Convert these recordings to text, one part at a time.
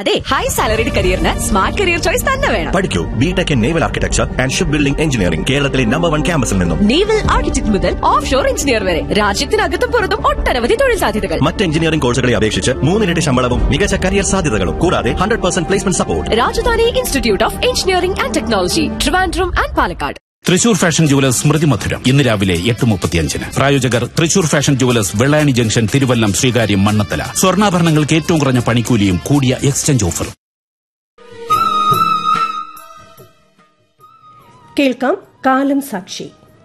അതെ high salaried കരിയറിന് smart career choice തന്നെ വേണം പഠിക്കൂ BTech in naval architecture and shipbuilding engineering കേരളത്തിലെ നമ്പർ വൺ ക്യാമ്പസിൽ നിന്നും നേവൽ ആർക്കിടെക്ട് മുതൽ ഓഫ് ഷോർ എഞ്ചിനീയർ വരെ രാജ്യത്തിനകത്തും പുറത്തും ഒട്ടനവധി തൊഴിൽ സാധ്യതകൾ മറ്റ് എഞ്ചിനീയറിംഗ് കോഴ്സുകളെ അപേക്ഷിച്ച് മൂന്നിരട്ടി ശമ്പളവും മികച്ച കരിയർ സാധ്യതകളും കൂടാതെ hundred percent placement support Rajadhani institute of engineering and technology Trivandrum and Palakkad Thrissur fashion jewellers Smriti Madhuram ഇന്ന് രാവിലെ എട്ട് മുപ്പത്തിയഞ്ചിന് പ്രായോജകർ Thrissur fashion jewellers Vellayani junction Thiruvallam Sreekaryam Mannanthala സ്വർണ്ണാഭരണങ്ങൾക്ക് ഏറ്റവും കുറഞ്ഞ പണിക്കൂലിയും കൂടിയ എക്സ്ചേഞ്ച് ഓഫറും കേൾക്കാം കാലം സാക്ഷി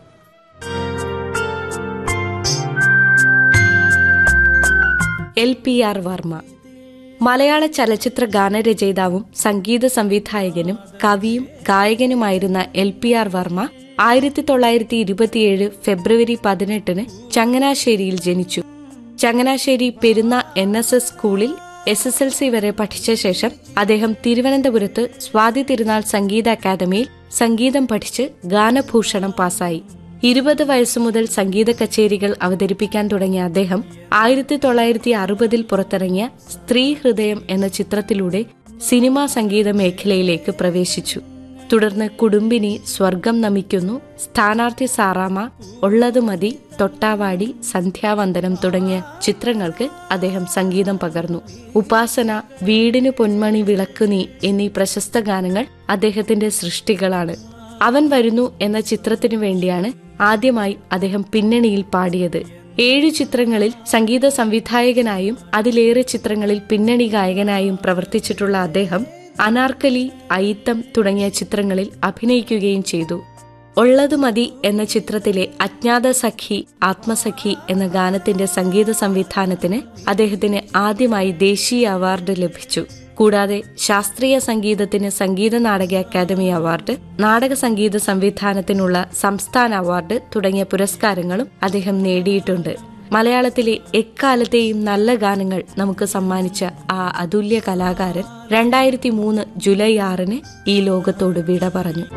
എൽ പി ആർ വർമ്മ മലയാള ചലച്ചിത്ര ഗാനരചയിതാവും സംഗീത സംവിധായകനും കവിയും ഗായകനുമായിരുന്ന എൽ പി ആർ വർമ്മ ആയിരത്തി തൊള്ളായിരത്തി ഇരുപത്തിയേഴ് ഫെബ്രുവരി പതിനെട്ടിന് ചങ്ങനാശ്ശേരിയിൽ ജനിച്ചു Changanassery Perunna N S S സ്കൂളിൽ എസ് എസ് എൽ സി വരെ പഠിച്ച ശേഷം അദ്ദേഹം തിരുവനന്തപുരത്ത് സ്വാതി തിരുനാൾ സംഗീത അക്കാദമിയിൽ സംഗീതം പഠിച്ച് ഗാനഭൂഷണം പാസായി ഇരുപത് വയസ്സു മുതൽ സംഗീത കച്ചേരികൾ അവതരിപ്പിക്കാൻ തുടങ്ങിയ അദ്ദേഹം ആയിരത്തി തൊള്ളായിരത്തി അറുപതിൽ പുറത്തിറങ്ങിയ സ്ത്രീ ഹൃദയം എന്ന ചിത്രത്തിലൂടെ സിനിമാ സംഗീത മേഖലയിലേക്ക് പ്രവേശിച്ചു തുടർന്ന് കുടുംബിനി സ്വർഗം നമിക്കുന്നു സ്ഥാനാർത്ഥി സാറാമ ഉള്ളത് മതി തൊട്ടാവാടി സന്ധ്യാവന്ദനം തുടങ്ങിയ ചിത്രങ്ങൾക്ക് അദ്ദേഹം സംഗീതം പകർന്നു ഉപാസന വീടിന് പൊന്മണി വിളക്ക് നീ എന്നീ പ്രശസ്ത ഗാനങ്ങൾ അദ്ദേഹത്തിന്റെ സൃഷ്ടികളാണ് അവൻ വരുന്നു എന്ന ചിത്രത്തിനു വേണ്ടിയാണ് ആദ്യമായി അദ്ദേഹം പിന്നണിയിൽ പാടിയത് ഏഴു ചിത്രങ്ങളിൽ സംഗീത സംവിധായകനായും അതിലേറെ ചിത്രങ്ങളിൽ പിന്നണി ഗായകനായും പ്രവർത്തിച്ചിട്ടുള്ള അദ്ദേഹം അനാർക്കലി അയിത്തം തുടങ്ങിയ ചിത്രങ്ങളിൽ അഭിനയിക്കുകയും ചെയ്തു ഉള്ളത് മതി എന്ന ചിത്രത്തിലെ അജ്ഞാത സഖി ആത്മസഖി എന്ന ഗാനത്തിന്റെ സംഗീത സംവിധാനത്തിന് അദ്ദേഹത്തിന് ആദ്യമായി ദേശീയ അവാർഡ് ലഭിച്ചു കൂടാതെ ശാസ്ത്രീയ സംഗീതത്തിന് സംഗീത നാടക അക്കാദമി അവാർഡ് നാടക സംഗീത സംവിധാനത്തിനുള്ള സംസ്ഥാന അവാർഡ് തുടങ്ങിയ പുരസ്കാരങ്ങളും അദ്ദേഹം നേടിയിട്ടുണ്ട് മലയാളത്തിലെ എക്കാലത്തെയും നല്ല ഗാനങ്ങൾ നമുക്ക് സമ്മാനിച്ച ആ അതുല്യ കലാകാരൻ രണ്ടായിരത്തി മൂന്ന് ജൂലൈ ആറിന് ഈ ലോകത്തോട് വിട പറഞ്ഞു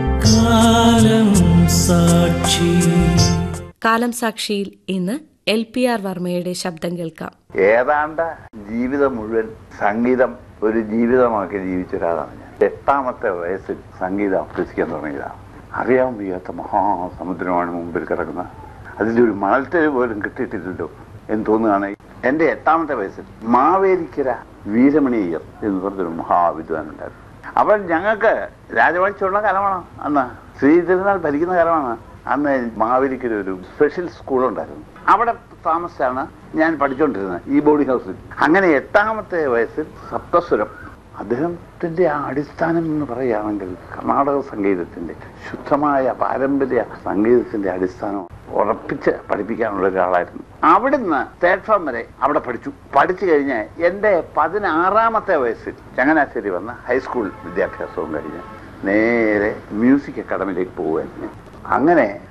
കാലം സാക്ഷിയിൽ ഇന്ന് എൽ പി ആർ വർമ്മയുടെ ശബ്ദം കേൾക്കാം ഏതാണ്ട് ജീവിതം മുഴുവൻ സംഗീതം ഒരു ജീവിതമാക്കി ജീവിച്ച ഒരാളാണ് ഞാൻ എട്ടാമത്തെ വയസ്സിൽ സംഗീതം അഭ്യസിക്കാൻ തുടങ്ങിയതാണ് അറിയാൻ വയ്യാത്ത മഹാസമുദ്രമാണ് മുമ്പിൽ കിടക്കുന്ന അതിലൊരു മണൽത്തരി പോലും കിട്ടിയിട്ടില്ലല്ലോ എന്ന് തോന്നുകയാണ് എൻ്റെ എട്ടാമത്തെ വയസ്സിൽ മാവേലിക്കര വീരമണി അയ്യർ എന്ന് പറഞ്ഞൊരു മഹാവിദ്വാൻ ഉണ്ടായിരുന്നു അപ്പോൾ ഞങ്ങൾക്ക് രാജവാഴ്ചയുള്ള കാലമാണ് അന്ന് ശ്രീ തിരുനാൾ ഭരിക്കുന്ന കാലമാണ് അന്ന് മാവേലിക്കര ഒരു സ്പെഷ്യൽ സ്കൂളുണ്ടായിരുന്നു അവിടെ താമസിച്ചാണ് ഞാൻ പഠിച്ചുകൊണ്ടിരുന്നത് ഈ ബോർഡിംഗ് ഹൗസിൽ അങ്ങനെ എട്ടാമത്തെ വയസ്സിൽ സപ്തസ്വരം അദ്ദേഹത്തിന്റെ ആ അടിസ്ഥാനം എന്ന് പറയുകയാണെങ്കിൽ കർണാടക സംഗീതത്തിന്റെ ശുദ്ധമായ പാരമ്പര്യ സംഗീതത്തിന്റെ അടിസ്ഥാനം ഉറപ്പിച്ച് പഠിപ്പിക്കാനുള്ള ഒരാളായിരുന്നു അവിടുന്ന് തേർഡ് ഫോം വരെ അവിടെ പഠിച്ചു പഠിച്ചു കഴിഞ്ഞ് എൻ്റെ പതിനാറാമത്തെ വയസ്സിൽ ചങ്ങനാശ്ശേരി വന്ന ഹൈസ്കൂൾ വിദ്യാഭ്യാസവും കഴിഞ്ഞ് നേരെ മ്യൂസിക് അക്കാഡമിയിലേക്ക് പോവുകയായിരുന്നു അങ്ങനെ